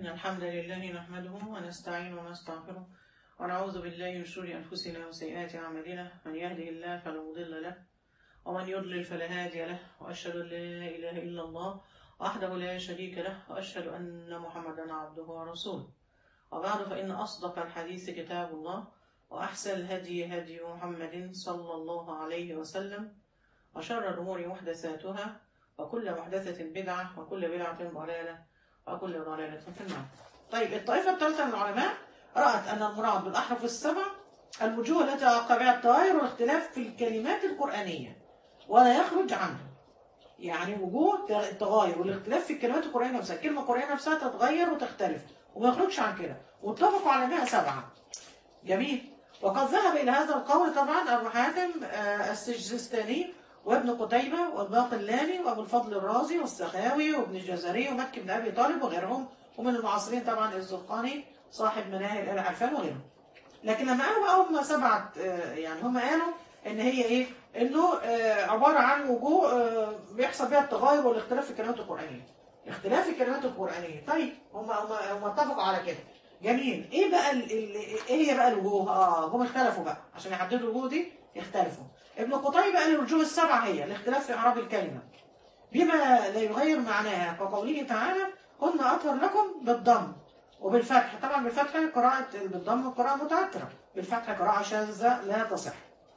إن الحمد لله نحمده ونستعين ونستغفره ونعوذ بالله من شرور أنفسنا وسيئات أعمالنا من يهده الله فلا مضل له ومن يضلل فلا هادي له وأشهد أن لا إله إلا الله وحده لا شريك له وأشهد أن محمدا عبده ورسوله وبعد فإن أصدق الحديث كتاب الله وأحسن الهدي هدي محمد صلى الله عليه وسلم وشر الأمور محدثاتها وكل محدثة بدعة وكل بدعة ضلالة وكل ضلالة في النار طيب الطائفة الثالثة من العلماء رأت أن المراد بالأحرف السبع الوجوه التي وقع بها الطائر والاختلاف في الكلمات القرآنية ولا يخرج عنه يعني وجوه التغاير والاختلاف في الكلمات القرآنية نفسها الكلمة القرآنية نفسها تتغير وتختلف وما يخرجش عن كده واتفقوا على انها سبعة جميل وقد ذهب إلى هذا القول طبعا أبو حاتم آه، السجستاني وابن قتيبة والباقلاني وأبو الفضل الرازي والسخاوي وابن الجزري ومكي بن أبي طالب وغيرهم ومن المعاصرين طبعا الزرقاني صاحب مناهل آل عرفان وغيرهم لكن لما قالوا بقى هم سبعة آه، يعني هم قالوا إن هي إيه؟ إنه آه، عبارة عن وجوه آه، بيحصل فيها التغير والاختلاف في الكلمات القرآنية اختلاف الكلمات القرآنية طيب هم هم هم اتفقوا على كده جميل ايه بقى ال... ال... ايه هي بقى الوجوه اه هم اختلفوا بقى عشان يحددوا الوجوه دي يختلفوا ابن قتيبة قال الوجوه السبعة هي الاختلاف في اعراب الكلمة بما لا يغير معناها كقوله تعالى هن اطهر لكم بالضم وبالفتح طبعا بالفتح قراءة بالضم قراءة متواترة بالفتح قراءة شاذة لا تصح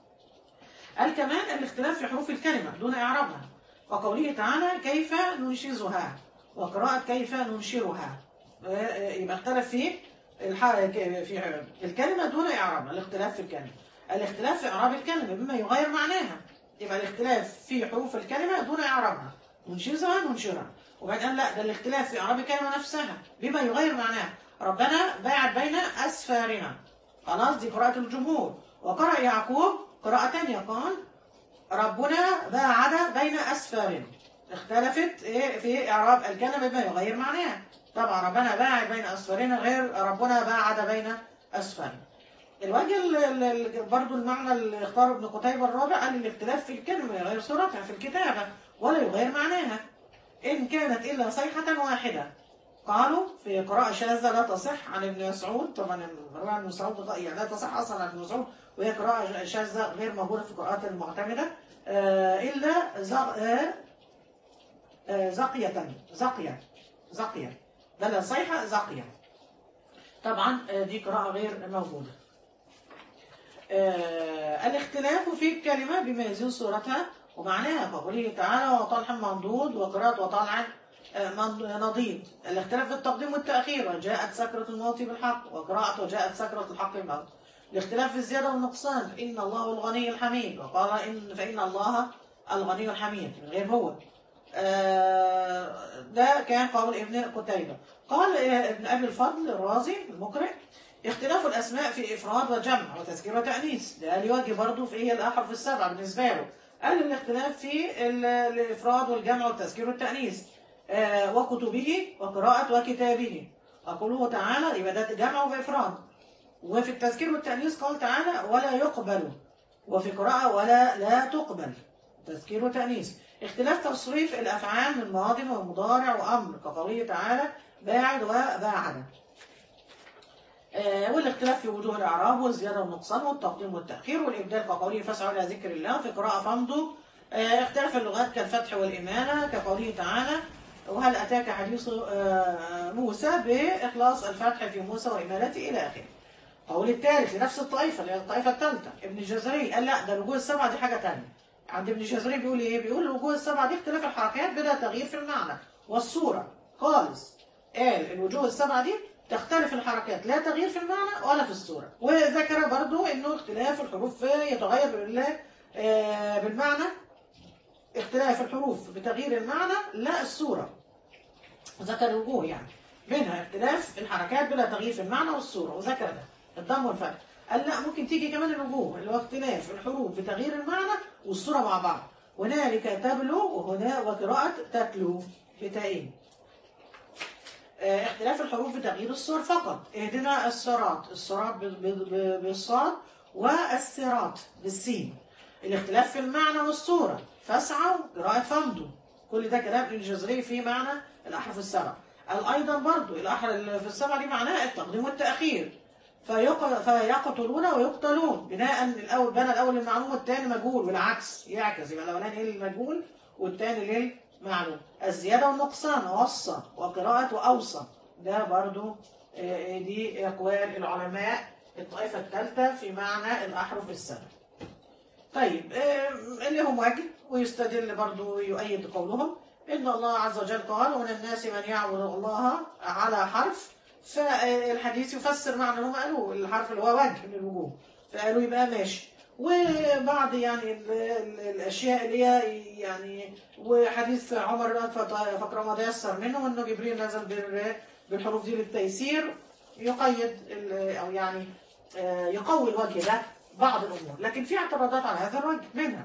قال كمان الاختلاف في حروف الكلمة دون اعرابها وقوله تعالى كيف ننشزها وقراءة كيف ننشرها يبقى اختلف في الح... في الكلمة دون إعرابها الاختلاف في الكلمة الاختلاف في إعراب الكلمة بما يغير معناها يبقى الاختلاف في حروف الكلمة دون إعرابها ننشزها ننشرها وبعدين قال لا ده الاختلاف في إعراب الكلمة نفسها بما يغير معناها ربنا باعد بين أسفارنا خلاص دي قراءة الجمهور وقرأ يعقوب قراءة تانية قال ربنا باعد بين أسفارنا اختلفت إيه في إعراب الكلمة بما يغير معناها طبعا ربنا باعد بين أسفارنا غير ربنا باعد بين أسفارنا الوجه ال- ال- برضو المعنى اللي اختاره ابن قتيبة الرابع قال الاختلاف في الكلمة يغير صورتها في الكتابة ولا يغير معناها إن كانت إلا صيحة واحدة قالوا في قراءة شاذة لا تصح عن ابن مسعود طبعا الرواية عن ابن مسعود يعني لا تصح أصلا عن ابن مسعود وهي قراءة شاذة غير موجودة في القراءات المعتمدة آه، إلا زغ... آه، آه، زقية زقية زقية بدل صيحة زقية طبعا آه، دي قراءة غير موجودة آه، الاختلاف في الكلمة بما يزين صورتها ومعناها كقوله تعالى وطلح منضود وقراءة وطلع آه، من- نضيد الاختلاف في التقديم والتأخير وجاءت سكرة الموت بالحق وقراءة وجاءت سكرة الحق بالموت الاختلاف في الزيادة والنقصان إن الله الغني الحميد وقال إن فإن الله الغني الحميد غير هو آه، ده كان قول ابن قتيبة قال آه، ابن أبي الفضل الرازي المقرئ اختلاف الأسماء في إفراد وجمع وتذكير وتأنيث ده قال يواجه برضه في هي الأحرف السبعة بالنسبة له قال الاختلاف في ال- الإفراد والجمع والتذكير والتأنيث آه، وكتبه وقراءة وكتابه وقوله تعالى يبقى ده جمع وإفراد وفي التذكير والتأنيث قال تعالى ولا يقبل وفي قراءة ولا لا تقبل تذكير وتأنيث اختلاف تصريف الأفعال من ماضي ومضارع وأمر كقوله تعالى باعد وباعد آه، والاختلاف في وجوه الإعراب والزيادة والنقصان والتقديم والتأخير والإبدال كقوله فاسعوا إلى ذكر الله في قراءة فامضوا آه، اختلاف اللغات كالفتح والإمانة كقوله تعالى وهل أتاك حديث آه، موسى بإخلاص الفتح في موسى وإمالته إلى آخره قول الثالث لنفس الطائفة اللي هي الطائفة الثالثة ابن الجزري قال لا ده الوجوه السبعة دي حاجة تانية عند ابن الجزري بيقول ايه بيقول الوجوه السبعة دي اختلاف الحركات بلا تغيير في المعنى والصورة خالص قال الوجوه السبعة دي تختلف الحركات لا تغيير في المعنى ولا في الصورة وذكر برضو انه اختلاف الحروف يتغير بال- آه، بالمعنى اختلاف الحروف بتغيير المعنى لا الصورة ذكر الوجوه يعني منها اختلاف الحركات بلا تغيير في المعنى والصورة وذكر ده الضم والفتح قال لا ممكن تيجي كمان الوجوه اللي هو اختلاف الحروف بتغيير المعنى والصورة مع بعض هنالك تبلو وهنا وقراءة تتلو بتائين آه، اختلاف الحروف بتغيير الصور فقط اهدنا الصراط الصراط ب- ب- ب- بالصاد والصراط بالسين الاختلاف في المعنى والصورة فاسعوا قراءة فمدوا كل ده كلام ابن الجزري في معنى الأحرف السبع قال ايضا برضو الاحرف اللي في السبعه دي معناها التقديم والتاخير فيق- فيقتلون ويقتلون بناء الاول بنى الاول المعلوم والثاني مجهول والعكس يعكس يبقى الاولاني للمجهول والثاني للمعلوم الزياده والنقصان وصى وقراءه واوصى ده برضو آه، دي اقوال العلماء الطائفه الثالثه في معنى الاحرف السبع طيب آه، اللي هم واجب ويستدل برضو يؤيد قولهم إن الله عز وجل قال ومن الناس من يعبد الله على حرف فالحديث يفسر معنى اللي هم قالوه الحرف اللي هو وجه من الوجوه فقالوا يبقى ماشي وبعض يعني ال- ال- الاشياء اللي هي يعني وحديث عمر بن فط- فقر ما تيسر منه انه جبريل نزل بال- بالحروف دي للتيسير يقيد ال- او يعني آه، يقوي الوجه ده بعض الامور لكن في اعتراضات على هذا الوجه منها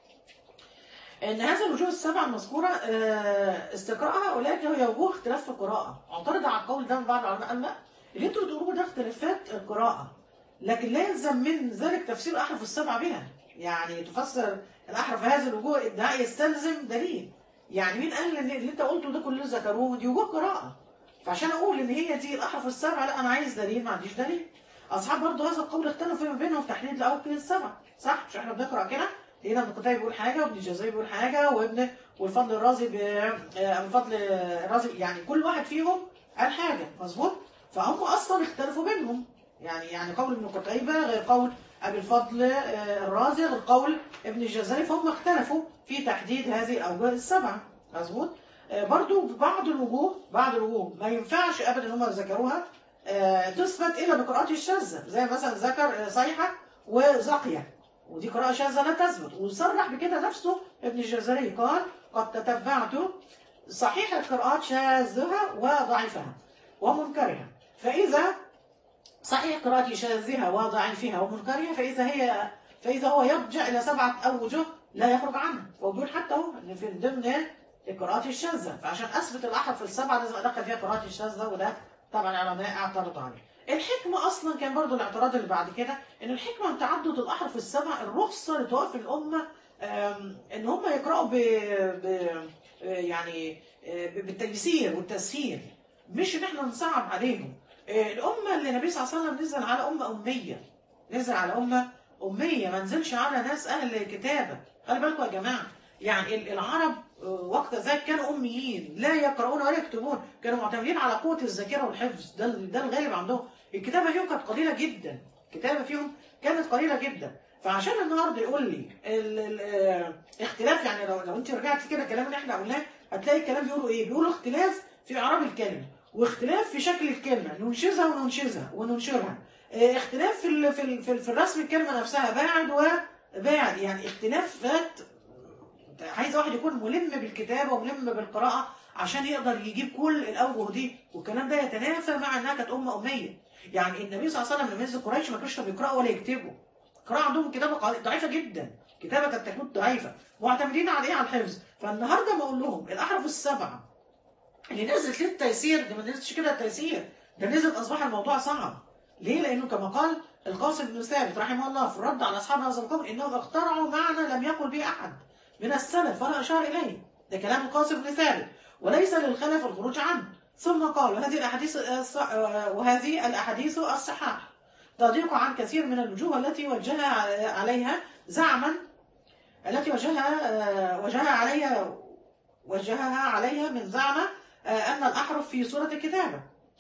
ان هذه الوجوه السبع المذكوره آه، استقراء هؤلاء هي وجوه اختلاف في القراءه اعترض على القول ده من بعض العلماء قال لا اللي انتوا بتقولوه ده اختلافات القراءه لكن لا يلزم من ذلك تفسير الاحرف السبعه بها يعني تفسر الاحرف هذه الوجوه ادعاء يستلزم دليل يعني مين قال ان اللي انت قلته ده كله ذكروه دي وجوه قراءه فعشان اقول ان هي دي الاحرف السبعه لا انا عايز دليل ما عنديش دليل اصحاب برضه هذا القول اختلفوا فيما بينهم في تحديد الاوقات السبعه صح مش احنا بنقرا كده لقينا ابن قتيبة بيقول حاجه وابن الجزري بيقول حاجه وابن والفضل الرازي ب... آه، ابو الفضل الرازي يعني كل واحد فيهم قال حاجه مظبوط فهم اصلا اختلفوا بينهم يعني يعني قول ابن قتيبة غير قول ابي الفضل آه، الرازي غير قول ابن الجزري فهم اختلفوا في تحديد هذه الاوجه السبعه مظبوط آه، برضو بعض الوجوه بعض الوجوه ما ينفعش ابدا ان هم ذكروها آه، تثبت الا بقراءات الشاذه زي مثلا ذكر آه، صيحه وزقيه ودي قراءه شاذه لا تثبت وصرح بكده نفسه ابن الجزري قال قد تتبعت صحيح القراءات شاذها وضعيفها ومنكرها فاذا صحيح قراءة شاذها وضعيفها ومنكرها فإذا هي فإذا هو يرجع إلى سبعة أوجه لا يخرج عنها وبيقول حتى هو إن في ضمن القراءات الشاذة فعشان أثبت الأحرف السبعة لازم أدخل فيها قراءات الشاذة وده طبعا العلماء اعترضوا عليه الحكمة أصلا كان برضو الاعتراض اللي بعد كده إن الحكمة من تعدد الأحرف السبع الرخصة لتوافي الأمة آم، إن هم يقرأوا ب... ب... يعني آه، بالتيسير والتسهيل مش إن إحنا نصعب عليهم آه، الأمة اللي النبي صلى الله عليه وسلم نزل على أمة أمية نزل على أمة أمية ما نزلش على ناس أهل كتابة خلي بالكم يا جماعة يعني ال- العرب آه، وقت ذاك كانوا أميين لا يقرؤون ولا يكتبون كانوا معتمدين على قوة الذاكرة والحفظ ده ال- ده الغالب عندهم الكتابة فيهم كانت قليلة جدا الكتابة فيهم كانت قليلة جدا فعشان النهارده يقول لي ال ال آه، اختلاف يعني لو لو انت رجعت كده الكلام اللي احنا قلناه هتلاقي الكلام بيقولوا ايه؟ بيقولوا اختلاف في اعراب الكلمه واختلاف في شكل الكلمه ننشزها وننشزها وننشرها اه، اختلاف في ال في ال في, ال في الرسم الكلمه نفسها باعد وباعد يعني اختلافات عايز واحد يكون ملم بالكتابه وملم بالقراءه عشان يقدر يجيب كل الاوجه دي والكلام ده يتنافى مع انها كانت امه اميه يعني النبي صلى الله عليه وسلم لما نزل قريش ما كانوش بيقراوا ولا يكتبوا القراءه عندهم كتابه قا- ضعيفه جدا كتابه كانت تكون ضعيفه معتمدين على ايه على الحفظ فالنهارده بقول لهم الاحرف السبعه اللي نزلت للتيسير ده ما نزلتش كده التيسير ده نزل اصبح الموضوع صعب ليه لانه كما قال القاسم بن ثابت رحمه الله في الرد على اصحاب هذا القول انهم اخترعوا معنى لم يقل به احد من السلف ولا اشار اليه ده كلام القاسم بن ثابت وليس للخلف الخروج عنه ثم قال وهذه الاحاديث الص- وهذه الاحاديث الصحاح تضيق عن كثير من الوجوه التي وجهها عليها زعما التي وجهها وجهها عليها وجهها عليها من زعم أن الأحرف في صورة الكتابة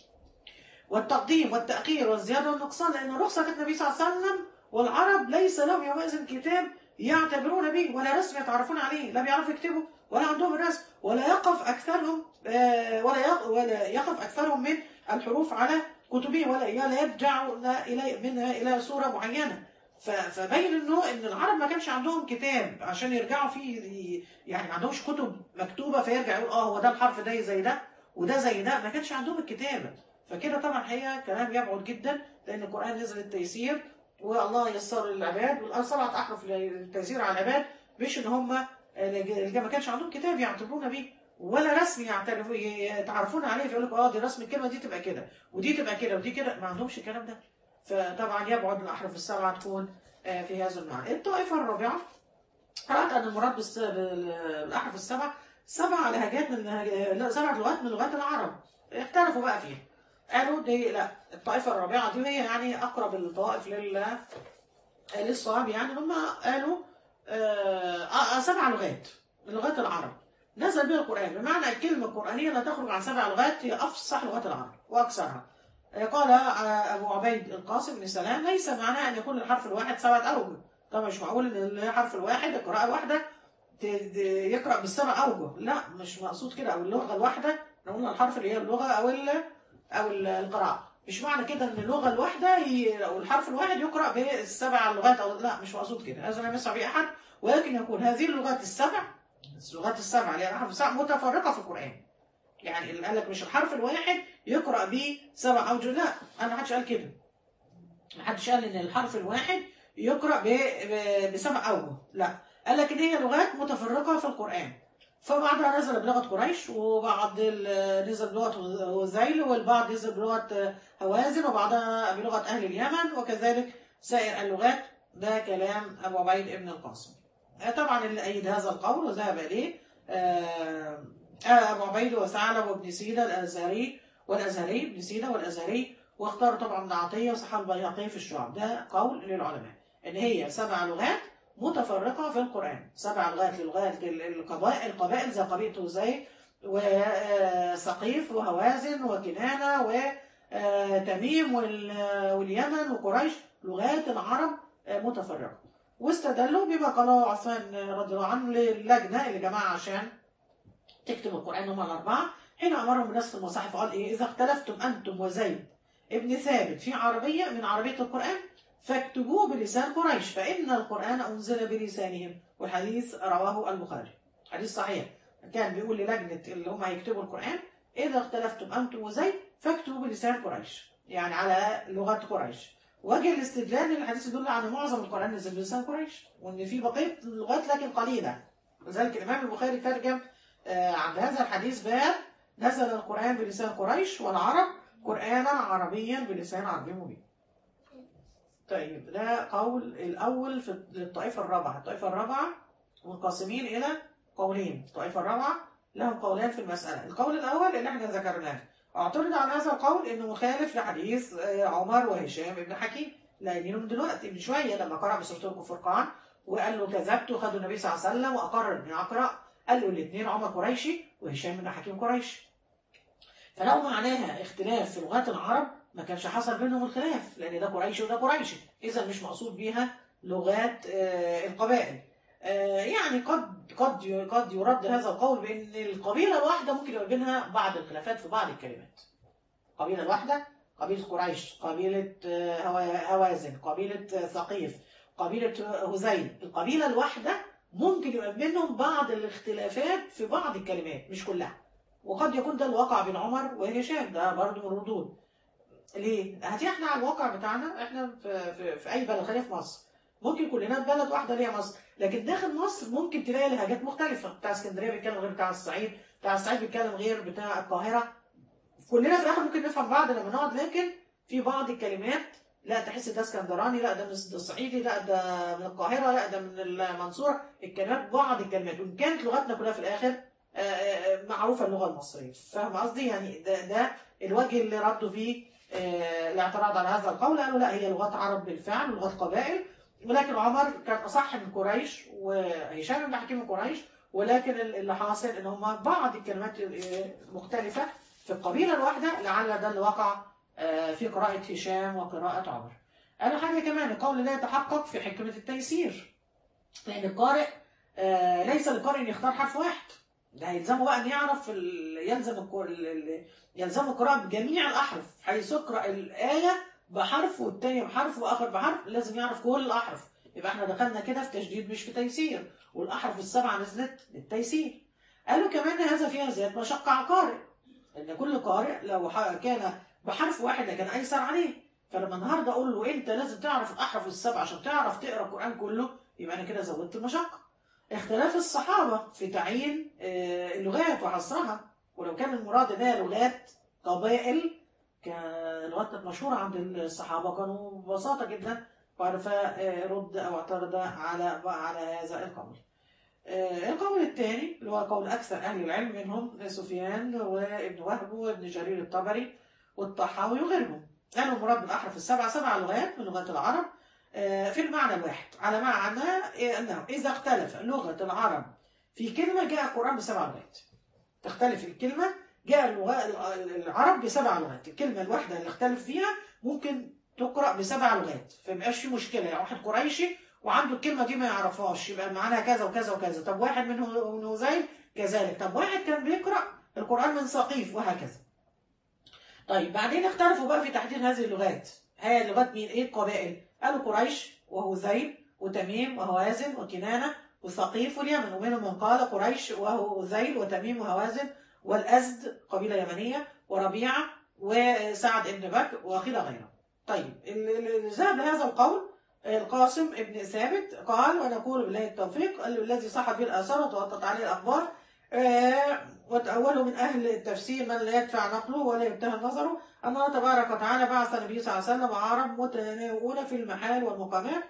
والتقديم والتأخير والزيادة والنقصان لأن رخصة النبي صلى الله عليه وسلم والعرب ليس لهم يومئذ كتاب يعتبرون به ولا رسم يتعرفون عليه لا بيعرفوا يكتبوا ولا عندهم الرسم ولا يقف أكثرهم آه، ولا يق- ولا يقف أكثرهم من الحروف على كتبه ولا لا يرجعون إلى منها إلى صورة معينة ف- فبين انه ان العرب ما كانش عندهم كتاب عشان يرجعوا فيه يعني ما عندهمش كتب مكتوبه فيرجع يقول اه هو ده الحرف ده زي ده وده زي ده ما كانش عندهم الكتابه فكده طبعا هي كلام يبعد جدا لان القران نزل التيسير والله يسر للعباد والان سبعه احرف للتيسير على العباد مش ان هم ما كانش عندهم كتاب يعتبرون بيه ولا رسم يعترفوا يتعرفون عليه فيقول لك اه دي رسم الكلمه دي تبقى كده ودي تبقى كده ودي كده ما عندهمش الكلام ده فطبعا يبعد الاحرف السبعه تكون آه، في هذا المعنى الطائفه الرابعه قرات ان المراد بالس- بال- بالاحرف السبعه سبع لهجات من لهج- لا، سبع لغات من لغات العرب اختلفوا بقى فيها قالوا دي لا الطائفة الرابعة دي هي يعني أقرب الطوائف لل للصواب يعني هم قالوا آه آه، سبع لغات من لغات العرب نزل بها القرآن بمعنى الكلمة القرآنية لا تخرج عن سبع لغات هي أفصح لغات العرب وأكثرها آه، قال آه، أبو عبيد القاسم بن سلام ليس معناه أن يكون الحرف الواحد سبعة أوجه طبعا مش معقول أن الحرف الواحد القراءة الواحدة ت- ت- يقرأ بالسبع أوجه لا مش مقصود كده أو اللغة الواحدة احنا قلنا الحرف اللي هي اللغة أو ال أو ال- القراءة مش معنى كده ان اللغه الواحده هي او الحرف الواحد يقرا بالسبع لغات او لا مش مقصود كده هذا لا يسمع به احد ولكن يكون هذه اللغات السبع اللغات السبع اللي هي الحرف السبع متفرقه في القران يعني اللي قال لك مش الحرف الواحد يقرا به سبع اوجه لا انا ما حدش قال كده ما حدش قال ان الحرف الواحد يقرا ب- ب- بسبع اوجه لا قال لك ان هي لغات متفرقه في القران فبعضها نزل بلغه قريش وبعض ال- نزل بلغه هذيل والبعض نزل بلغه هوازن وبعضها بلغه اهل اليمن وكذلك سائر اللغات ده كلام ابو عبيد ابن القاسم آه، طبعا اللي ايد هذا القول وذهب اليه آه، آه، ابو عبيد وثعلب وابن سينا الازهري والازهري ابن سينا والازهري واختاروا طبعا ابن عطيه وصحاب البيهقي في الشعب ده قول للعلماء ان هي سبع لغات متفرقه في القران سبع لغات للغات ال- القبائل القبائل زي قبيله زي وثقيف وهوازن وكنانه وتميم واليمن وقريش لغات العرب آه، متفرقه واستدلوا بما قاله عثمان رضي الله عنه للجنه اللي جماعه عشان تكتب القران هم الاربعه حين امرهم بنسخ المصاحف قال ايه اذا اختلفتم انتم وزيد ابن ثابت في عربيه من عربيه القران فاكتبوه بلسان قريش فان القران انزل بلسانهم والحديث رواه البخاري حديث صحيح كان بيقول للجنه اللي هم هيكتبوا القران اذا اختلفتم انتم وزيد فاكتبوا بلسان قريش يعني على لغه قريش وجه الاستدلال ان الحديث يدل على معظم القران نزل بلسان قريش وان في بقيه اللغات لكن قليله لذلك الامام البخاري ترجم آه، عند هذا الحديث باب نزل القران بلسان قريش والعرب قرانا عربيا بلسان عربي مبين طيب ده قول الاول في الطائفه الرابعه الطائفه الرابعه منقسمين الى قولين الطائفه الرابعه لهم قولان في المساله القول الاول اللي احنا ذكرناه اعترض على هذا القول انه مخالف لحديث آه، عمر وهشام ابن حكيم لانه من دلوقتي من شويه لما قرأ بسوره الفرقان وقال له كذبت وخدوا النبي صلى الله عليه وسلم واقر اني اقرا قال له الاثنين عمر قريشي وهشام بن حكيم قريشي فلو معناها اختلاف في لغات العرب ما كانش حصل بينهم الخلاف لان ده قريشي وده قريشي اذا مش مقصود بيها لغات آه، القبائل آه، يعني قد قد قد يرد هذا القول بان القبيله الواحده ممكن يبقى بينها بعض الخلافات في بعض الكلمات قبيله الواحده قبيله قريش قبيله آه، هوا- هوازن قبيله آه، ثقيف قبيله آه، هذيل القبيله الواحده ممكن يبقى بينهم بعض الاختلافات في بعض الكلمات مش كلها وقد يكون ده الواقع بين عمر وهشام ده برضه من الردود ليه؟ هاتي احنا على الواقع بتاعنا احنا في, في, في اي بلد خلينا في مصر ممكن كلنا في بلد واحده اللي هي مصر لكن داخل مصر ممكن تلاقي لهجات مختلفه بتاع اسكندريه بيتكلم غير بتاع الصعيد بتاع الصعيد بيتكلم غير بتاع القاهره كلنا في الاخر ممكن نفهم بعض لما نقعد لكن في بعض الكلمات لا تحس ده اسكندراني لا ده من الصعيدي لا ده من القاهره لا ده من المنصوره الكلمات بعض الكلمات وان كانت لغتنا كلها في الاخر آه، آه، معروفه اللغه المصريه فاهم قصدي يعني ده, ده الوجه اللي ردوا فيه آه، الاعتراض على هذا القول قالوا لا هي لغات عرب بالفعل لغات قبائل ولكن عمر كان اصح من قريش وهشام بن حكيم من قريش ولكن اللي حاصل ان هم بعض الكلمات آه، مختلفه في القبيله الواحده لعل ده اللي وقع آه، في قراءه هشام وقراءه عمر. قالوا حاجه كمان القول لا يتحقق في حكمه التيسير لان القارئ آه، ليس للقارئ ان يختار حرف واحد ده هيلزمه بقى ان يعرف ال- يلزم القر- ال- ال- يلزمه القراءة بجميع الأحرف حيث يقرأ الآية بحرف والتاني بحرف وآخر بحرف لازم يعرف كل الأحرف يبقى احنا دخلنا كده في تشديد مش في تيسير والأحرف السبعة نزلت للتيسير قالوا كمان هذا فيها زيادة مشقة على القارئ إن كل قارئ لو ح- كان بحرف واحد لكان أيسر عليه فلما النهارده أقول له أنت لازم تعرف الأحرف السبعة عشان تعرف تقرأ القرآن كله يبقى أنا كده زودت المشقة اختلاف الصحابة في تعيين آه، اللغات وحصرها ولو كان المراد انها لغات قبائل كان لغات كانت مشهورة عند الصحابة كانوا ببساطة جدا فرد أو اعترض على على هذا القول آه، القول الثاني اللي هو قول أكثر أهل العلم منهم سفيان وابن وهب وابن جرير الطبري والطحاوي وغيرهم قالوا المراد بالأحرف السبعة سبع لغات من لغات العرب آه، في المعنى الواحد على معنى آه، أنه إذا اختلف لغة العرب في كلمة جاء القرآن بسبع لغات تختلف الكلمة جاء اللغة العرب بسبع لغات الكلمة الواحدة اللي اختلف فيها ممكن تقرأ بسبع لغات فمبقاش في مشكلة يعني واحد قريشي وعنده الكلمة دي ما يعرفهاش يبقى معناها كذا وكذا وكذا طب واحد من هو- من هذيل كذلك طب واحد كان بيقرأ القرآن من سقيف وهكذا طيب بعدين اختلفوا بقى في تحديد هذه اللغات هي لغات مين ايه القبائل قالوا قريش وهذيل وتميم وهوازن وكنانة وثقيف واليمن ومنهم من قال قريش وهذيل وتميم وهوازن والأزد قبيلة يمنية وربيعة وسعد بن بكر وقيل غيره طيب اللي ذهب لهذا القول القاسم ابن ثابت قال ونقول بالله التوفيق الذي صحت به الآثار وتوطت عليه الأخبار آه، وتأوله من أهل التفسير من لا يدفع نقله ولا ينتهى نظره أن الله تبارك وتعالى بعث النبي صلى الله عليه وسلم عرب متناوئون في المحال والمقامات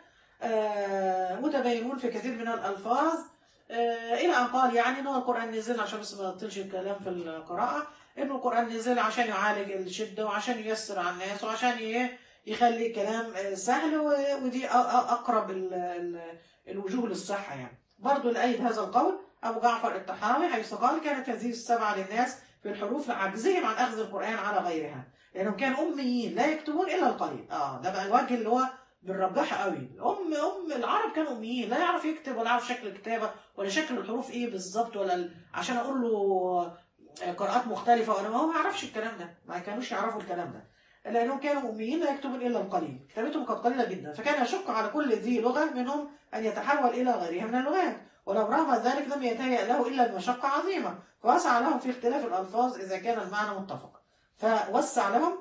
آه، متباينون في كثير من الألفاظ آه، إلى أن قال يعني إن هو القرآن نزل عشان بس ما نطلش الكلام في القراءة إن القرآن نزل عشان يعالج الشدة وعشان ييسر على الناس وعشان ي- يخلي الكلام آه، سهل و- ودي أ- أ- أقرب ال- ال- الوجوه للصحة يعني برضو لأيد هذا القول أبو جعفر الطحاوي حيث قال كانت هذه السبعة للناس في الحروف لعجزهم عن أخذ القرآن على غيرها لأنهم كانوا أميين لا يكتبون إلا القليل آه ده بقى الوجه اللي هو بنرجحها قوي أم أم العرب كانوا أميين لا يعرف يكتب ولا يعرف شكل الكتابة ولا شكل الحروف إيه بالظبط ولا ال- عشان أقول له قراءات مختلفة ولا ما هو ما يعرفش الكلام ده ما كانوش يعرفوا الكلام ده لأنهم كانوا أميين لا يكتبون إلا القليل كتابتهم كانت قليلة جدا فكان يشق على كل ذي لغة منهم أن يتحول إلى غيرها من اللغات ولو رغم ذلك لم يتهيأ له إلا المشقة عظيمة فوسع لهم في اختلاف الألفاظ إذا كان المعنى متفق فوسع لهم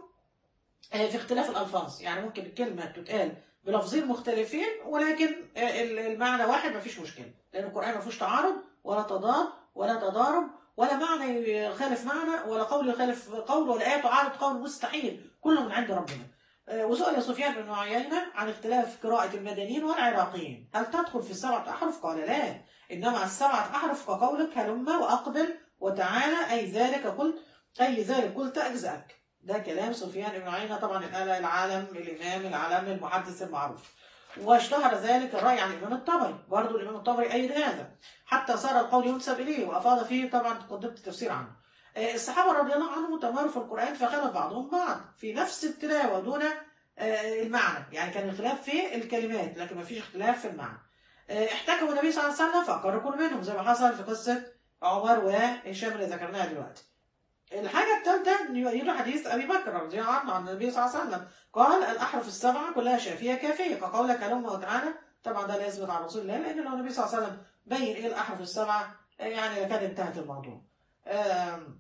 آه، في اختلاف الألفاظ يعني ممكن الكلمة تتقال بلفظين مختلفين ولكن آه، ال- المعنى واحد مفيش مشكلة لأن القرآن مفيهوش تعارض ولا تضاد ولا تضارب ولا معنى يخالف معنى ولا قول يخالف قول ولا آية تعارض قول مستحيل كله من عند ربنا آه، وسئل سفيان بن عيينة عن اختلاف قراءة المدنيين والعراقيين هل تدخل في السبعة أحرف؟ قال لا إنما السبعة أحرف كقولك هلم وأقبل وتعالى أي ذلك قلت أي ذلك قلت أجزأك ده كلام سفيان بن عيينة طبعا الآلة العالم الإمام العالم المحدث المعروف واشتهر ذلك الرأي عن الإمام الطبري برضه الإمام الطبري أيد هذا حتى صار القول ينسب إليه وأفاض فيه طبعا قدمت التفسير عنه آه، الصحابة رضي الله عنهم تماروا في القرآن فخالف بعضهم بعض في نفس التلاوة دون آه، المعنى يعني كان الخلاف في الكلمات لكن ما فيش اختلاف في المعنى آه، احتكموا النبي صلى الله عليه وسلم فأقر كل منهم زي ما حصل في قصة عمر وهشام اللي ذكرناها دلوقتي الحاجة الثالثة إن يروي حديث أبي بكر رضي الله عنه عن النبي صلى الله عليه وسلم قال الأحرف السبعة كلها شافية كافية كقولك هلم وتعالى طبعا ده لا يثبت على رسول الله لأن لو النبي صلى الله عليه وسلم بين إيه الأحرف السبعة آه، يعني لكان انتهت الموضوع آم،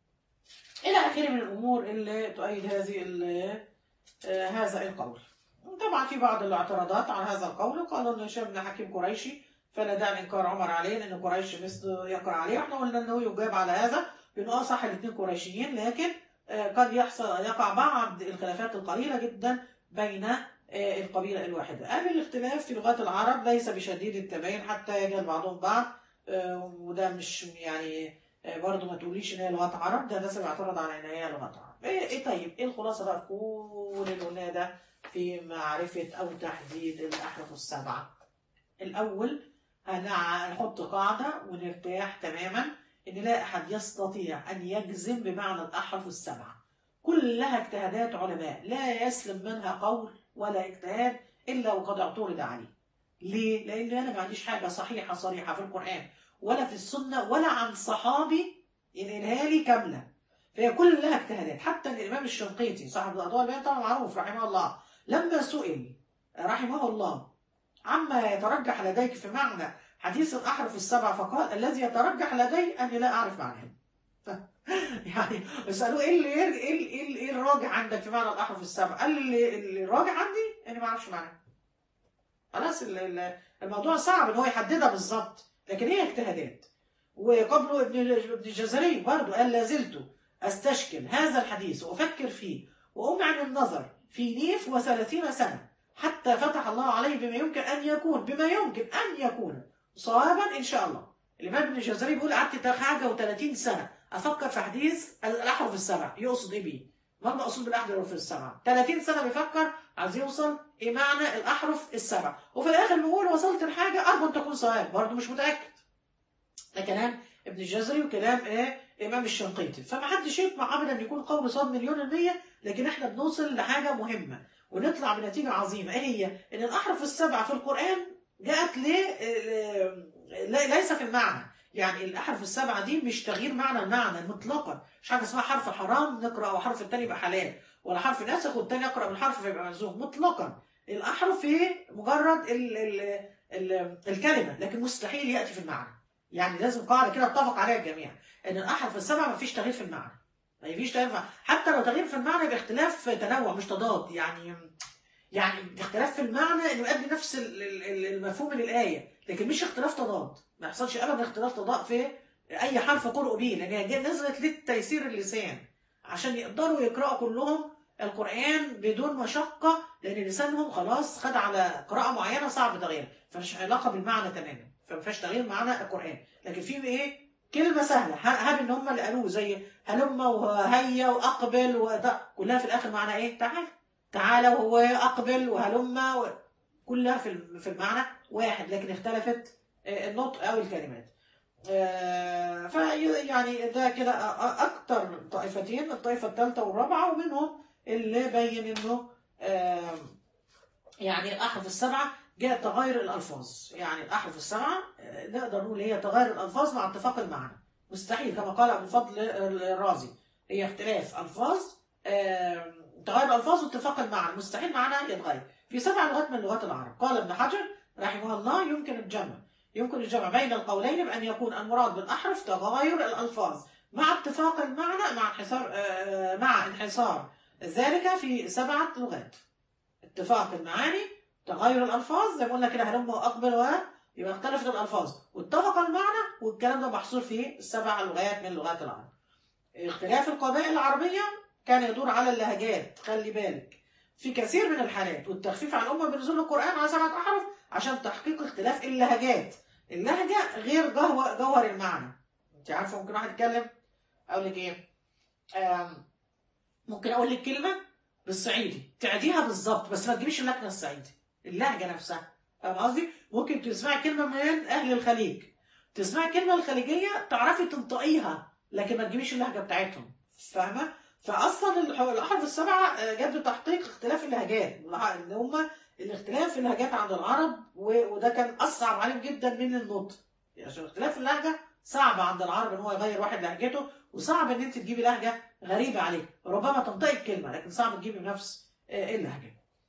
إلى آخره من الأمور اللي تؤيد هذه ال- آه، هذا القول طبعا في بعض الاعتراضات على هذا القول قالوا ان هشام بن حكيم قريشي فلا داعي انكار عمر عليه لان قريش مثل يقرا عليه واحنا قلنا انه يجاب على هذا بانه اه صح الاثنين قريشيين لكن آه، قد يحصل يقع بعض الخلافات القليله جدا بين آه، القبيله الواحده. قال الاختلاف في لغات العرب ليس بشديد التباين حتى يجهل بعضهم بعض آه، وده مش يعني آه، برضه ما تقوليش ان هي لغات عرب ده الناس بيعترض على ان هي لغات عرب. ايه إيه طيب ايه الخلاصه بقى في كل اللي قلناه ده في معرفه او تحديد الاحرف السبعه؟ الاول هنع- هنحط قاعده ونرتاح تماما ان لا احد يستطيع ان يجزم بمعنى الاحرف السبعه. كلها اجتهادات علماء لا يسلم منها قول ولا اجتهاد الا وقد اعترض عليه. ليه؟ لان انا ما عنديش حاجه صحيحه صريحه في القران ولا في السنه ولا عن صحابي ينقلها لي كامله. فهي كلها اجتهادات حتى الامام الشنقيطي صاحب الاضواء البيان طبعا معروف رحمه الله لما سئل رحمه الله عما يترجح لديك في معنى حديث الأحرف السبعة فقال الذي يترجح لدي أني لا أعرف معناه يعني اسألوه إيه اللي إيه اللي- إيه اللي- إيه الراجع عندك في معنى الأحرف السبعة قال اللي اللي الراجع عندي أني ما أعرفش معناه خلاص ال- ال- الموضوع صعب إن هو يحددها بالظبط لكن هي اجتهادات وقبله ابن ابن الجزري برضه قال لا زلت أستشكل هذا الحديث وأفكر فيه وأمعن النظر في نيف وثلاثين سنة حتى فتح الله عليه بما يمكن أن يكون بما يمكن أن يكون صوابا ان شاء الله الامام ابن الجزري بيقول قعدت حاجه و30 سنه افكر في حديث الاحرف السبع يقصد ايه بيه؟ ما المقصود بالاحرف السبعه 30 سنه بيفكر عايز يوصل ايه معنى الاحرف السبع وفي الاخر بيقول وصلت لحاجه ارجو ان تكون صواب برضه مش متاكد ده كلام ابن الجزري وكلام ايه امام الشنقيطي فما حدش يطمع ابدا يكون قول صاد مليون المية لكن احنا بنوصل لحاجه مهمه ونطلع بنتيجه عظيمه ايه هي ان الاحرف السبعه في القران جاءت ليه ليس في المعنى يعني الاحرف السبعه دي مش تغيير معنى المعنى مطلقا مش حاجه اسمها حرف حرام نقرا وحرف التاني يبقى حلال ولا حرف ناسخ والتاني يقرا بالحرف فيبقى ملزوم مطلقا الاحرف هي مجرد ال ال ال الكلمه لكن مستحيل ياتي في المعنى يعني لازم قاعده كده اتفق عليها الجميع ان الاحرف السبعه ما فيش تغيير في المعنى ما فيش تغيير في حتى لو تغيير في المعنى باختلاف تنوع مش تضاد يعني يعني اختلاف في المعنى انه يؤدي نفس المفهوم للايه لكن مش اختلاف تضاد ما يحصلش ابدا اختلاف تضاد في اي حرف قرئوا به لان هي نزلت للتيسير اللسان عشان يقدروا يقرأوا كلهم القرآن بدون مشقة لأن لسانهم خلاص خد على قراءة معينة صعب تغييرها فمش علاقة بالمعنى تماما فما فيهاش تغيير معنى القرآن لكن في إيه كلمة سهلة هاب إن هم اللي قالوه زي هلم وهيا وأقبل وده كلها في الآخر معنى إيه تعال تعالى وهو أقبل وهلم و... كلها في في المعنى واحد لكن اختلفت النطق أو الكلمات آه فيعني ده كده اكتر طائفتين الطائفه الثالثه والرابعه ومنهم اللي بين انه آه يعني الاحرف السبعه جاء تغير الالفاظ يعني الاحرف السبعه آه نقدر نقول هي تغير الالفاظ مع اتفاق المعنى مستحيل كما قال ابو الفضل الرازي هي اختلاف الفاظ تغير الالفاظ واتفاق المعنى مستحيل معنى يتغير في سبع لغات من لغات العرب قال ابن حجر رحمه الله يمكن الجمع يمكن الجمع بين القولين بأن يكون المراد بالأحرف تغاير الألفاظ مع اتفاق المعنى مع انحصار مع انحصار ذلك في سبعة لغات اتفاق المعاني تغير الألفاظ زي ما قلنا كده هلم وأقبل و يبقى اختلفت الألفاظ واتفق المعنى والكلام ده محصور في سبع لغات من لغات العرب اختلاف القبائل العربية كان يدور على اللهجات خلي بالك في كثير من الحالات والتخفيف عن الأمة بنزول القرآن على سبعة أحرف عشان تحقيق اختلاف اللهجات اللهجة غير جوهر, جوهر المعنى انت عارفة ممكن واحد يتكلم اقول لك ايه ممكن اقول لك كلمة بالصعيدي تعديها بالظبط بس ما تجيبيش اللكنة الصعيدي اللهجة نفسها فاهم قصدي ممكن تسمعي كلمة من اهل الخليج تسمعي كلمة الخليجية تعرفي تنطقيها لكن ما تجيبيش اللهجة بتاعتهم فاهمة فاصلا الاحرف السبعة جت بتحقيق اختلاف اللهجات ان هم الاختلاف في اللهجات عند العرب وده كان اصعب عليهم جدا من النطق يعني عشان اختلاف اللهجه صعب عند العرب ان هو يغير واحد لهجته وصعب ان انت تجيبي لهجه غريبه عليه ربما تنطقي الكلمه لكن صعب تجيبي نفس اللهجه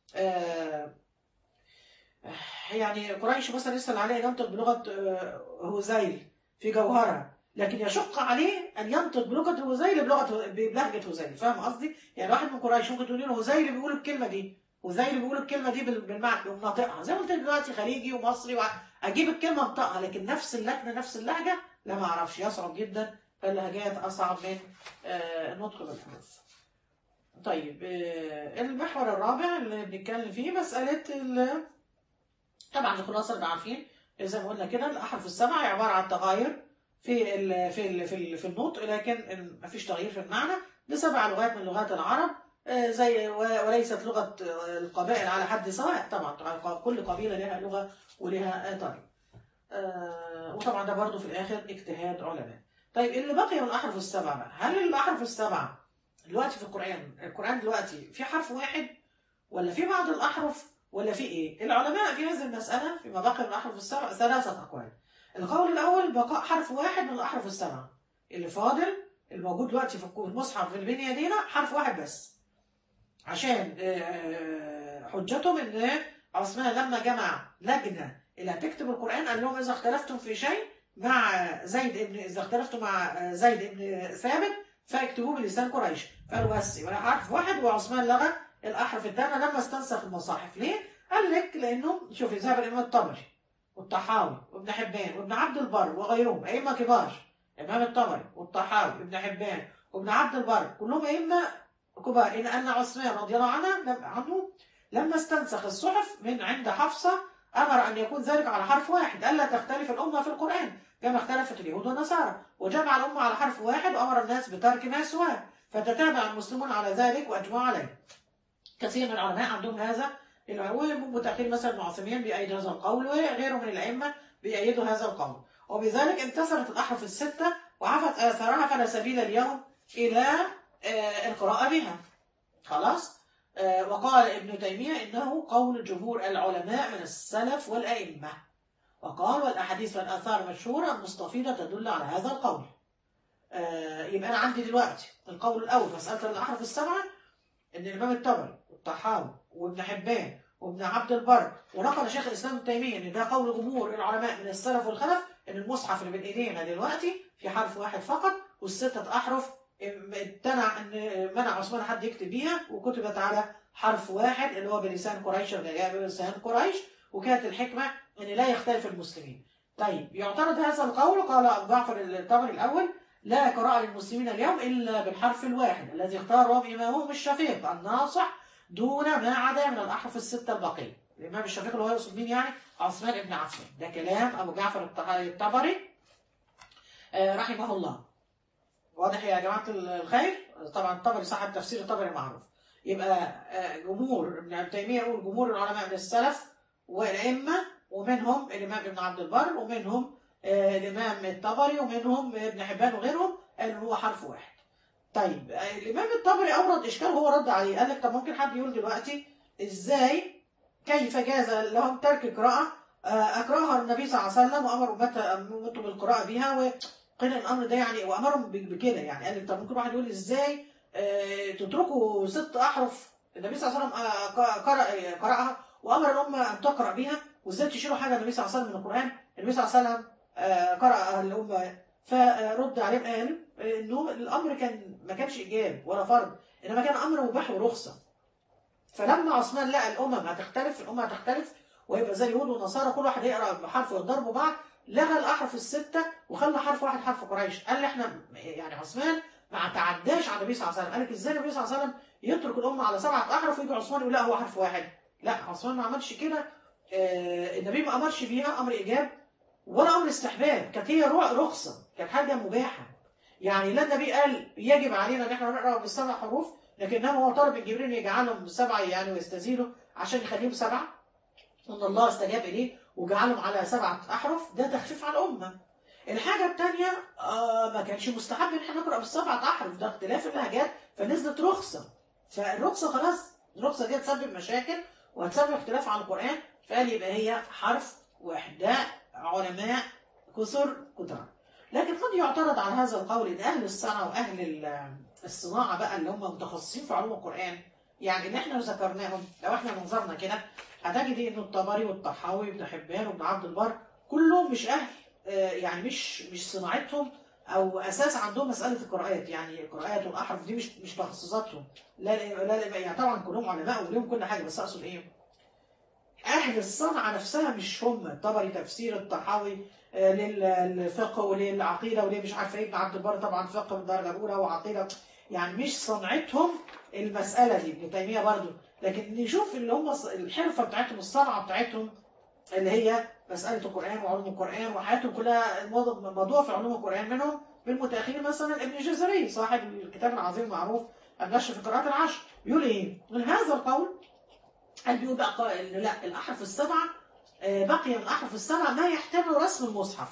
يعني قريش مثلا يسال عليه ينطق بلغه هزيل في جوهره لكن يشق عليه ان ينطق بلغه هزيل بلغه بلهجه هزيل فاهم قصدي يعني واحد من قريش ممكن تقولي له هزيل بيقول الكلمه دي وزي اللي بيقولوا الكلمه دي بالمعنى وناطقها زي ما قلت دلوقتي خليجي ومصري اجيب الكلمه انطقها لكن نفس اللكنه نفس اللهجه لا ما اعرفش يصعب جدا فاللهجات اصعب من النطق بالحروف طيب المحور الرابع اللي بنتكلم فيه مساله طبعا الخلاصه اللي عارفين زي ما قلنا كده الاحرف السبعه عباره عن تغاير في ال في ال في, ال في النطق لكن ما فيش تغيير في المعنى بسبع لغات من لغات العرب زي وليست لغة القبائل على حد سواء طبعا كل قبيلة لها لغة ولها طريق وطبعا ده برضو في الآخر اجتهاد علماء طيب اللي بقي من الأحرف السبعة بقى هل الأحرف السبعة دلوقتي في القرآن القرآن دلوقتي في حرف واحد ولا في بعض الأحرف ولا في إيه العلماء في هذه المسألة فيما بقي من الأحرف السبعة ثلاثة أقوال القول الأول بقاء حرف واحد من الأحرف السبعة اللي فاضل الموجود دلوقتي في المصحف في البنية دينا حرف واحد بس عشان حجتهم ان عثمان لما جمع لجنه اللي هتكتب القران قال لهم اذا اختلفتم في شيء مع زيد ابن اذا اختلفتم مع زيد ابن ثابت فاكتبوه بلسان قريش قالوا بس يبقى حرف واحد وعثمان لغى الاحرف الثانيه لما استنسخ المصاحف ليه؟ قال لك لانه شوفي ذهب الامام الطبري والطحاوي وابن حبان وابن عبد البر وغيرهم ائمه كبار الامام الطبري والطحاوي وابن حبان وابن عبد البر كلهم ائمه كبار إن أن عثمان رضي الله عنه عنه لما استنسخ الصحف من عند حفصة امر ان يكون ذلك على حرف واحد الا تختلف الامه في القران كما اختلفت اليهود والنصارى وجمع الامه على حرف واحد وامر الناس بترك ما سواه فتتابع المسلمون على ذلك واجمعوا عليه كثير من العلماء عندهم هذا ومتأخرين مثلا ابن عثيمين بيأيد هذا القول وغيره من الأئمة بيأيدوا هذا القول وبذلك انتشرت الأحرف الستة وعفت آثارها فلا سبيل اليوم إلى آه، القراءة بها خلاص آه، وقال ابن تيمية إنه قول جمهور العلماء من السلف والأئمة وقال والأحاديث والآثار مشهورة مستفيضة تدل على هذا القول آه، يبقى أنا عندي دلوقتي القول الأول مسألة الأحرف السبعة إن الإمام الطبري والطحاوي وابن حبان وابن عبد البر ونقل شيخ الإسلام ابن تيمية إن ده قول جمهور العلماء من السلف والخلف إن المصحف اللي بين إيدينا دلوقتي في حرف واحد فقط والستة أحرف امتنع ان منع عثمان حد يكتب بيها وكتبت على حرف واحد اللي هو بلسان قريش اللي جاء بلسان قريش وكانت الحكمه ان لا يختلف المسلمين. طيب يعترض هذا القول قال ابو جعفر الطبري الاول لا قراءة للمسلمين اليوم الا بالحرف الواحد الذي اختاره امامهم الشفيق الناصح دون ما عدا من الاحرف السته الباقيه. الامام الشفيق اللي هو يقصد مين يعني؟ عثمان بن عفان ده كلام ابو جعفر الطبري آه، رحمه الله. واضح يا جماعة الخير طبعا الطبري صاحب تفسير الطبري معروف يبقى آه، جمهور ابن تيمية يقول جمهور العلماء من السلف والأئمة ومنهم الإمام ابن عبد البر ومنهم آه، الإمام الطبري ومنهم ابن حبان وغيرهم قالوا هو حرف واحد طيب آه، الإمام الطبري أورد إشكال هو رد عليه قال لك طب ممكن حد يقول دلوقتي إزاي كيف جاز لهم ترك قراءة أقرأها النبي صلى الله عليه وسلم وأمر أمته بالقراءة بها قيل الامر ده يعني وامرهم بكده يعني قال طب ممكن واحد يقول ازاي آه تتركوا ست احرف النبي صلى الله عليه وسلم آه قرأ قرأها وامر الامه ان تقرا بها وازاي تشيلوا حاجه النبي صلى الله عليه وسلم من القران النبي صلى الله عليه وسلم آه قرأ الامه فرد عليهم قال انه الامر كان ما كانش ايجاب ولا فرض انما كان امر مباح ورخصه فلما عثمان لقى الامم هتختلف الامه هتختلف ويبقى زي اليهود والنصارى كل واحد يقرا بحرف ويضربوا بعض لغى الاحرف السته وخلى حرف واحد حرف قريش قال لي احنا يعني عثمان ما تعداش على النبي صلى الله عليه وسلم قال لك ازاي النبي صلى الله عليه وسلم يترك الامه على سبعه احرف ويجي عثمان يقول لا هو حرف واحد لا عثمان ما عملش كده آه النبي ما امرش بيها امر ايجاب ولا امر استحباب كانت هي رخصه كانت حاجه مباحه يعني لا النبي قال يجب علينا ان احنا نقرا بالسبع حروف لكنما هو طلب من جبريل يجعلهم سبعه يعني ويستزيدوا عشان يخليهم سبعه ان الله استجاب اليه وجعلهم على سبعة أحرف ده تخفيف على الأمة الحاجة الثانية آه ما كانش مستحب إن احنا نقرأ بالسبعة أحرف ده اختلاف اللهجات فنزلت رخصة فالرخصة خلاص الرخصة دي هتسبب مشاكل وهتسبب اختلاف على القرآن فقال يبقى هي حرف واحد ده علماء كثر كتر لكن قد يعترض على هذا القول ان اهل الصنعه واهل الصناعه بقى اللي هم متخصصين في علوم القران يعني اللي احنا ذكرناهم لو احنا نظرنا كده هتجد انه الطبري والطحاوي وابن حبان وابن عبد البر كلهم مش اهل يعني مش مش صناعتهم او اساس عندهم مساله القراءات يعني القراءات والاحرف دي مش مش تخصصاتهم لا لا يعني طبعا كلهم علماء وليهم كل حاجه بس اقصد ايه اهل الصنعه نفسها مش هم الطبري تفسير الطحاوي للفقه وللعقيده وليه مش عارفه ايه ابن عبد البر طبعا فقه من الدرجه الاولى وعقيده يعني مش صنعتهم المساله دي ابن تيميه برضه لكن نشوف اللي هم الحرفه بتاعتهم الصنعه بتاعتهم اللي هي مساله القران وعلوم القران وحياتهم كلها موضوع في علوم القران منهم بالمتاخرين مثلا ابن الجزري صاحب الكتاب العظيم المعروف النشر في قراءات العشر يقول ايه؟ من هذا القول قال بيقول بقى لا الاحرف السبعه بقي من الاحرف السبعه ما يحتمل رسم المصحف.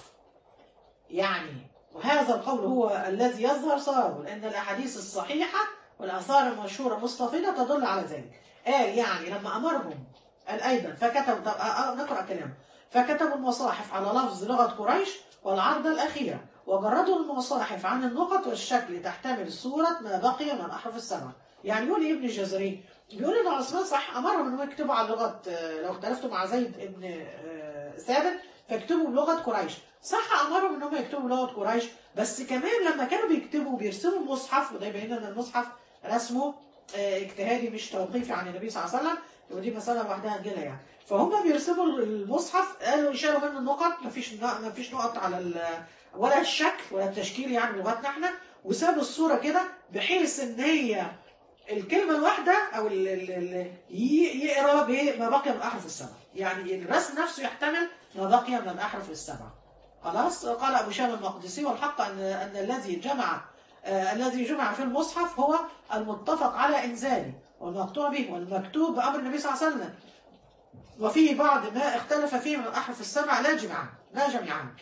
يعني وهذا القول هو الذي يظهر صوابه لان الاحاديث الصحيحه والاثار المشهوره مستفيضه تدل على ذلك. قال يعني لما امرهم قال ايضا فكتبوا نقرا كلامه فكتبوا المصاحف على لفظ لغه قريش والعرضه الاخيره وجردوا المصاحف عن النقط والشكل تحتمل صوره ما بقي من الاحرف السبعه. يعني يقول ابن الجزري بيقول ان عثمان صح امرهم انهم يكتبوا على لغه لو اختلفتوا مع زيد ابن ثابت فاكتبوا بلغه قريش صح امرهم انهم يكتبوا بلغه قريش بس كمان لما كانوا بيكتبوا بيرسموا المصحف وده يبين ان المصحف رسمه اجتهادي مش توقيفي عن النبي صلى الله عليه وسلم ودي مساله لوحدها هنجيلها يعني فهم بيرسموا المصحف قالوا يشيلوا منه النقط مفيش مفيش نقط على ولا الشكل ولا التشكيل يعني بلغتنا احنا وسابوا الصوره كده بحيث ان هي الكلمة الواحدة أو ال ال ال ي- يقرأ بما بقي من الأحرف السبع يعني الرسم نفسه يحتمل ما بقي من الأحرف السبع خلاص قال أبو شام المقدسي والحق أن أن الذي جمع آه الذي جمع في المصحف هو المتفق على إنزاله والمقطوع به والمكتوب بأمر النبي صلى الله عليه وسلم وفيه بعض ما اختلف فيه من الأحرف السبع لا جميعا لا جميعا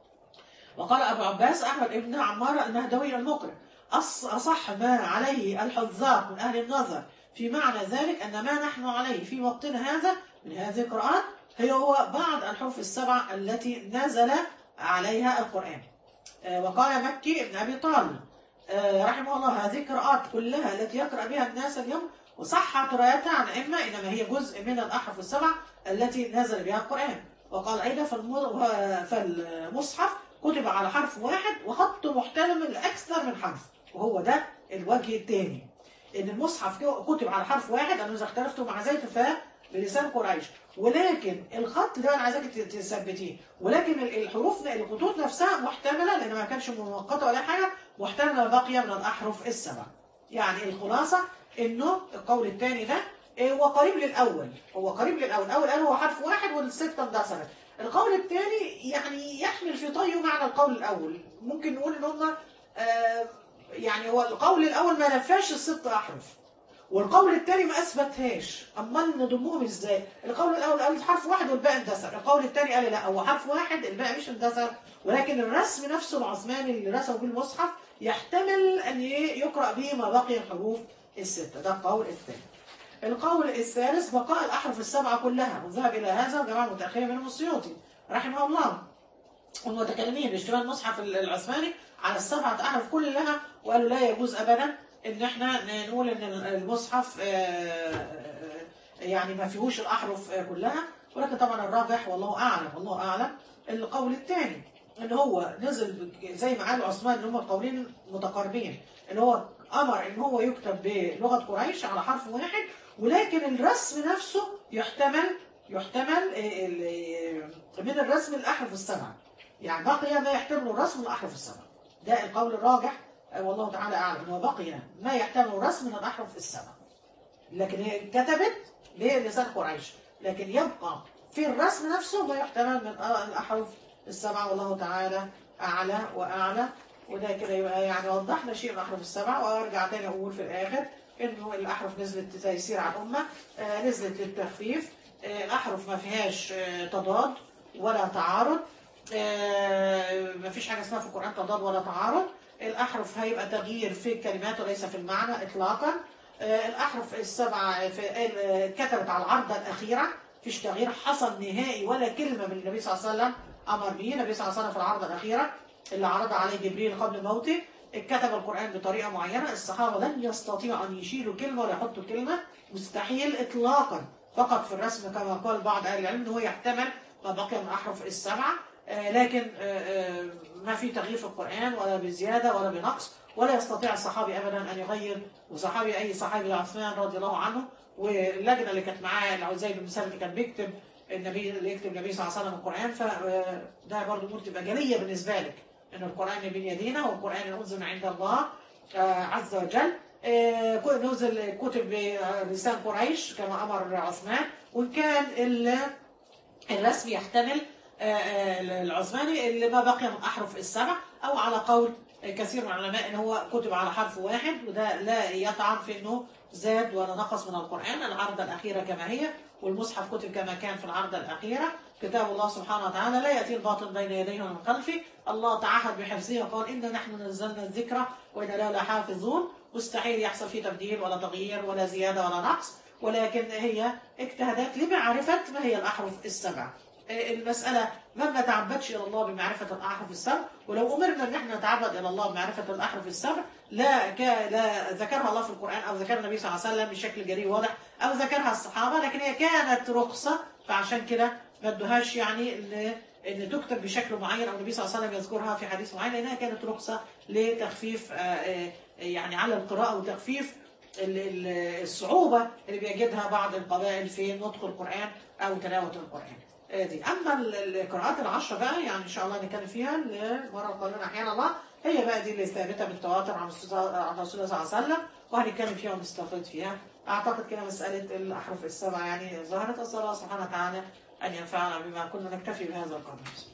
وقال أبو عباس أحمد ابن عمار المهدوي المقرئ أص- أصح ما عليه الحذاق من أهل النظر في معنى ذلك أن ما نحن عليه في وقتنا هذا من هذه القراءات هي هو بعض الحروف السبع التي نزل عليها القرآن آه، وقال مكي ابن أبي طالب آه، رحمه الله هذه القراءات كلها التي يقرأ بها الناس اليوم وصحت روايتها عن أئمة إنما هي جزء من الأحرف السبع التي نزل بها القرآن وقال أيضا فالم- فالمصحف كتب على حرف واحد وخطه محتمل لأكثر من حرف وهو ده الوجه الثاني ان المصحف كتب على حرف واحد انا اذا اختلفت مع زيت فا بلسان قريش ولكن الخط ده انا عايزاك ت- تثبتيه ولكن ال- الحروف الخطوط نفسها محتمله لان ما كانش مؤقته ولا حاجه محتمله باقيه من الاحرف السبع يعني الخلاصه انه القول الثاني ده إيه، هو قريب للاول هو قريب للاول الاول قال هو حرف واحد والسته اندثرت القول الثاني يعني يحمل في طيه معنى القول الاول ممكن نقول ان هم آه يعني هو القول الاول ما نفاش الست احرف والقول الثاني ما اثبتهاش امال نضمهم ازاي القول الاول قال حرف واحد والباقي اندثر القول الثاني قال لا هو حرف واحد الباقي مش اندثر ولكن الرسم نفسه العثماني اللي رسمه بيه المصحف يحتمل ان ي- يقرا به ما بقي الحروف السته ده القول الثاني القول الثالث بقاء الاحرف السبعه كلها وذهب الى هذا جماعه متاخرين منهم السيوطي رحمه الله والمتكلمين باشتمال المصحف العثماني على السبعة أحرف كلها وقالوا لا يجوز أبدا إن إحنا نقول إن المصحف آه، آه، يعني ما فيهوش الأحرف آه، كلها ولكن طبعا الراجح والله أعلم والله أعلم القول الثاني إن هو نزل ب- زي ما قال عثمان إن هم القولين متقاربين إن هو أمر إن هو يكتب بلغة قريش على حرف واحد ولكن الرسم نفسه يحتمل يحتمل آه، ال- من الرسم الأحرف السبعة يعني بقي ما يحتمل الرسم من الأحرف السبع ده القول الراجح آه، والله تعالى أعلم وبقي ما يحتمل الرسم من الأحرف السبع لكن هي كتبت بلسان قريش لكن يبقى في الرسم نفسه ما يحتمل من آه، الأحرف السبعة والله تعالى أعلى وأعلى وده كده يبقى يعني وضحنا شيء من الأحرف السبعة وأرجع تاني أقول في الآخر إنه الأحرف نزلت تيسير على الأمة آه، نزلت للتخفيف آه، الأحرف ما فيهاش آه، تضاد ولا تعارض آه، ما فيش حاجة اسمها في القرآن تضاد ولا تعارض الأحرف هيبقى تغيير في الكلمات وليس في المعنى إطلاقا آه، الأحرف السبعة في آه، كتبت على العرضة الأخيرة فيش تغيير حصل نهائي ولا كلمة من النبي صلى الله عليه وسلم أمر به النبي صلى الله عليه وسلم في العرضة الأخيرة اللي عرض عليه جبريل قبل موته كتب القرآن بطريقة معينة الصحابة لن يستطيعوا أن يشيلوا كلمة ولا يحطوا كلمة مستحيل إطلاقا فقط في الرسم كما قال بعض أهل العلم أنه يحتمل ما بقي من الأحرف السبعة آه، لكن آه، آه، ما في تغيير في القرآن ولا بزيادة ولا بنقص ولا يستطيع الصحابي أبدا أن يغير وصحابي أي صحابي عثمان رضي الله عنه واللجنة اللي كانت معاه العزيز بن ثابت اللي كان بيكتب النبي اللي يكتب النبي صلى الله عليه وسلم القرآن فده برضه أمور تبقى جلية بالنسبة لك إن القرآن بين يدينا والقرآن أنزل من عند الله آه، عز وجل آه، كو- نزل كتب بلسان قريش كما أمر عثمان وإن كان ال- الرسم يحتمل آه، آه، العثماني اللي ما بقي من أحرف السبع أو على قول كثير من العلماء ان هو كتب على حرف واحد وده لا يطعن في انه زاد ولا نقص من القرآن العرضة الأخيرة كما هي والمصحف كتب كما كان في العرضة الأخيرة كتاب الله سبحانه وتعالى لا يأتي الباطل بين يديه ومن خلفه الله تعهد بحفظه وقال إنا نحن نزلنا الذكر وإنا له لحافظون مستحيل يحصل فيه تبديل ولا تغيير ولا زيادة ولا نقص ولكن هي اجتهادات لمعرفة ما هي الأحرف السبع المسألة ما نتعبدش إلى الله بمعرفة الأحرف السبع ولو أمرنا أن احنا نتعبد إلى الله بمعرفة الأحرف السبع لا ك... لا ذكرها الله في القرآن أو ذكرها النبي صلى الله عليه وسلم بشكل جريء واضح أو ذكرها الصحابة لكن هي كانت رخصة فعشان كده ما ادوهاش يعني ان ان تكتب بشكل معين او النبي صلى الله عليه وسلم يذكرها في حديث معين لانها كانت رخصه لتخفيف آه، آه، يعني على القراءه وتخفيف ال- ال- الصعوبه اللي بيجدها بعض القبائل في نطق القران او تلاوه القران. آه، دي اما ال- القراءات العشره بقى يعني ان شاء الله نتكلم فيها المره القادمه احيانا الله هي بقى دي اللي ثابته بالتواتر عن الرسول عن رسول الله صلى الله عليه وسلم وهنتكلم فيها ونستفيد فيها اعتقد كده مساله الاحرف السبعه يعني ظهرت اسال الله سبحانه وتعالى ان ينفعنا بما كنا نكتفي بهذا القدر